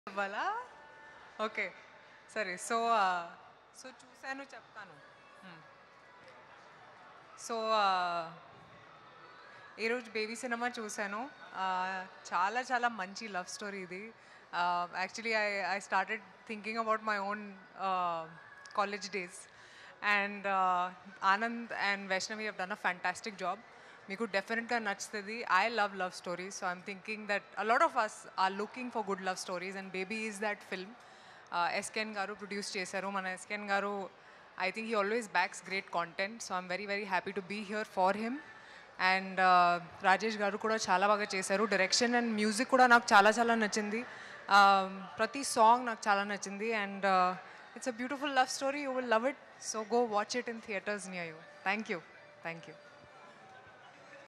అవ్వాలా ఓకే సరే so so చూశాను చెప్తాను సో ఈరోజు బేబీ సినిమా చూశాను Uh, చాలా చాలా మంచి లవ్ స్టోరీ ఇది actually I I started thinking about my own college days and Anand and Vaishnavi have done a fantastic job మీకు డెఫినెట్గా నచ్చుతుంది I love love stories so I'm thinking that a lot of us are looking for good love stories and Baby is that film SKN గారు produce చేశారు మన ఎస్కెన్ గారు I think he always backs great content so I'm very very happy to be here for him and Rajesh గారు కూడా చాలా బాగా చేశారు direction and music కూడా నాకు చాలా చాలా నచ్చింది Um, ప్రతి సాంగ్ నాకు చాలా నచ్చింది and it's a beautiful love story you will love it so go watch it in theatres near you thank you thank you